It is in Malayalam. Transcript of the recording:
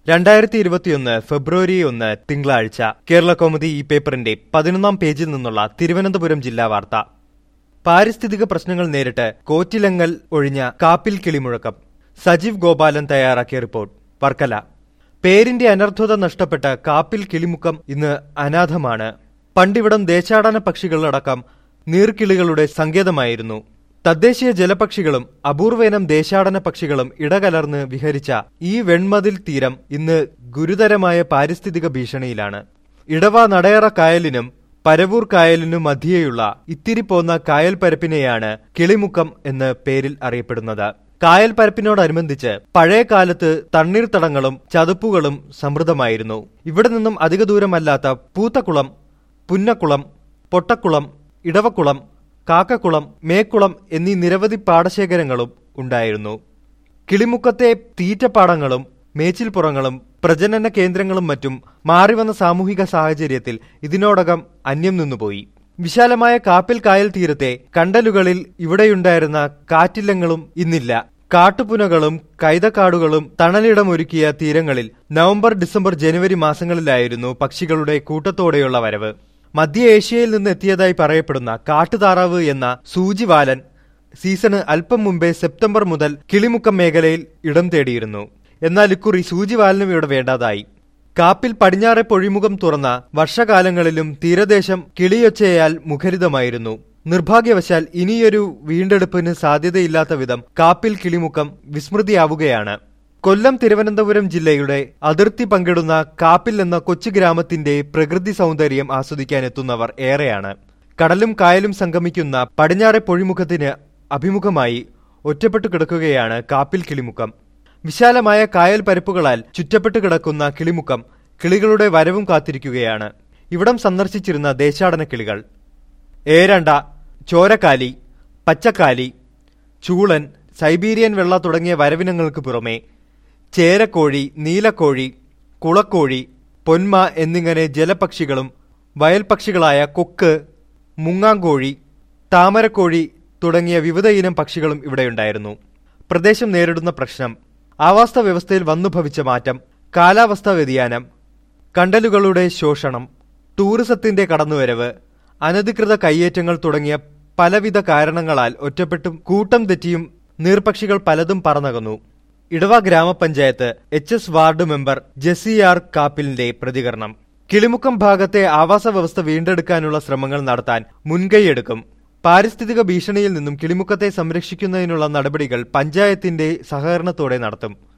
രണ്ടായിരത്തി ഇരുപത്തിയൊന്ന് ഫെബ്രുവരി ഒന്ന് തിങ്കളാഴ്ച കേരള കൗമുദി ഈ പേപ്പറിന്റെ പതിനൊന്നാം പേജിൽ നിന്നുള്ള തിരുവനന്തപുരം ജില്ലാ വാർത്ത പാരിസ്ഥിതിക പ്രശ്നങ്ങൾ നേരിട്ട് കോറ്റിലങ്ങൽ ഒഴിഞ്ഞ കാപ്പിൽ കിളിമുഴക്കം സജീവ് ഗോപാലൻ തയ്യാറാക്കിയ റിപ്പോർട്ട് വർക്കല പേരിന്റെ അനർഥത നഷ്ടപ്പെട്ട കാപ്പിൽ കിളിമുക്കം ഇന്ന് അനാഥമാണ് പണ്ടിവിടം ദേശാടന പക്ഷികളടക്കം നീർക്കിളികളുടെ സങ്കേതമായിരുന്നു തദ്ദേശീയ ജലപക്ഷികളും അപൂർവേനം ദേശാടന പക്ഷികളും ഇടകലർന്ന് വിഹരിച്ച ഈ വെൺമതിൽ തീരം ഇന്ന് ഗുരുതരമായ പാരിസ്ഥിതിക ഭീഷണിയിലാണ് ഇടവ നടയറ കായലിനും പരവൂർ കായലിനും മധ്യേയുള്ള ഇത്തിരി പോന്ന കായൽ പരപ്പിനെയാണ് കിളിമുക്കം എന്ന് പേരിൽ അറിയപ്പെടുന്നത് കായൽ പരപ്പിനോടനുബന്ധിച്ച് പഴയ കാലത്ത് തണ്ണീർത്തടങ്ങളും ചതുപ്പുകളും സമൃദ്ധമായിരുന്നു ഇവിടെ നിന്നും അധിക ദൂരമല്ലാത്ത പൂത്തക്കുളം പുന്നക്കുളം പൊട്ടക്കുളം ഇടവക്കുളം കാക്കക്കുളം മേക്കുളം എന്നീ നിരവധി പാടശേഖരങ്ങളും ഉണ്ടായിരുന്നു കിളിമുക്കത്തെ തീറ്റപ്പാടങ്ങളും മേച്ചിൽപ്പുറങ്ങളും പ്രജനന കേന്ദ്രങ്ങളും മറ്റും മാറിവന്ന സാമൂഹിക സാഹചര്യത്തിൽ ഇതിനോടകം അന്യം നിന്നുപോയി വിശാലമായ കാപ്പിൽ കായൽ തീരത്തെ കണ്ടലുകളിൽ ഇവിടെയുണ്ടായിരുന്ന കാറ്റില്ലങ്ങളും ഇന്നില്ല കാട്ടുപുനകളും കൈതക്കാടുകളും തണലിടമൊരുക്കിയ തീരങ്ങളിൽ നവംബർ ഡിസംബർ ജനുവരി മാസങ്ങളിലായിരുന്നു പക്ഷികളുടെ കൂട്ടത്തോടെയുള്ള വരവ് മധ്യ ഏഷ്യയിൽ നിന്ന് എത്തിയതായി പറയപ്പെടുന്ന കാട്ടുതാറാവ് എന്ന സൂചിവാലൻ സീസണ് അല്പം മുമ്പേ സെപ്റ്റംബർ മുതൽ കിളിമുക്കം മേഖലയിൽ ഇടം തേടിയിരുന്നു എന്നാൽ ഇക്കുറി സൂചിവാലനും ഇവിടെ വേണ്ടാതായി കാപ്പിൽ പടിഞ്ഞാറെ പൊഴിമുഖം തുറന്ന വർഷകാലങ്ങളിലും തീരദേശം കിളിയൊച്ചയാൽ മുഖരിതമായിരുന്നു നിർഭാഗ്യവശാൽ ഇനിയൊരു വീണ്ടെടുപ്പിന് സാധ്യതയില്ലാത്ത വിധം കാപ്പിൽ കിളിമുക്കം വിസ്മൃതിയാവുകയാണ് കൊല്ലം തിരുവനന്തപുരം ജില്ലയുടെ അതിർത്തി പങ്കിടുന്ന കാപ്പിൽ എന്ന കൊച്ചു ഗ്രാമത്തിന്റെ പ്രകൃതി സൗന്ദര്യം ആസ്വദിക്കാൻ എത്തുന്നവർ ഏറെയാണ് കടലും കായലും സംഗമിക്കുന്ന പടിഞ്ഞാറെ പൊഴിമുഖത്തിന് അഭിമുഖമായി ഒറ്റപ്പെട്ടു കിടക്കുകയാണ് കാപ്പിൽ കിളിമുക്കം വിശാലമായ കായൽ പരപ്പുകളാൽ ചുറ്റപ്പെട്ടു കിടക്കുന്ന കിളിമുക്കം കിളികളുടെ വരവും കാത്തിരിക്കുകയാണ് ഇവിടം സന്ദർശിച്ചിരുന്ന ദേശാടന കിളികൾ ഏരണ്ട ചോരക്കാലി പച്ചക്കാലി ചൂളൻ സൈബീരിയൻ വെള്ള തുടങ്ങിയ വരവിനങ്ങൾക്ക് പുറമെ ചേരക്കോഴി നീലക്കോഴി കുളക്കോഴി പൊന്മ എന്നിങ്ങനെ ജലപക്ഷികളും വയൽപക്ഷികളായ കൊക്ക് മുങ്ങാങ്കോഴി താമരക്കോഴി തുടങ്ങിയ വിവിധ ഇനം പക്ഷികളും ഇവിടെയുണ്ടായിരുന്നു പ്രദേശം നേരിടുന്ന പ്രശ്നം ആവാസ വ്യവസ്ഥയിൽ വന്നുഭവിച്ച മാറ്റം കാലാവസ്ഥാ വ്യതിയാനം കണ്ടലുകളുടെ ശോഷണം ടൂറിസത്തിന്റെ കടന്നുവരവ് അനധികൃത കയ്യേറ്റങ്ങൾ തുടങ്ങിയ പലവിധ കാരണങ്ങളാൽ ഒറ്റപ്പെട്ടും കൂട്ടം തെറ്റിയും നീർപക്ഷികൾ പലതും പറന്നകന്നു ഇടവ ഗ്രാമപഞ്ചായത്ത് H S ward member Jessy R കാപ്പിലിന്റെ പ്രതികരണം കിളിമുക്കം ഭാഗത്തെ ആവാസ വ്യവസ്ഥ വീണ്ടെടുക്കാനുള്ള ശ്രമങ്ങൾ നടത്താൻ മുൻകൈയെടുക്കും പാരിസ്ഥിതിക ഭീഷണിയിൽ നിന്നും കിളിമുക്കത്തെ സംരക്ഷിക്കുന്നതിനുള്ള നടപടികൾ പഞ്ചായത്തിന്റെ സഹകരണത്തോടെ നടത്തും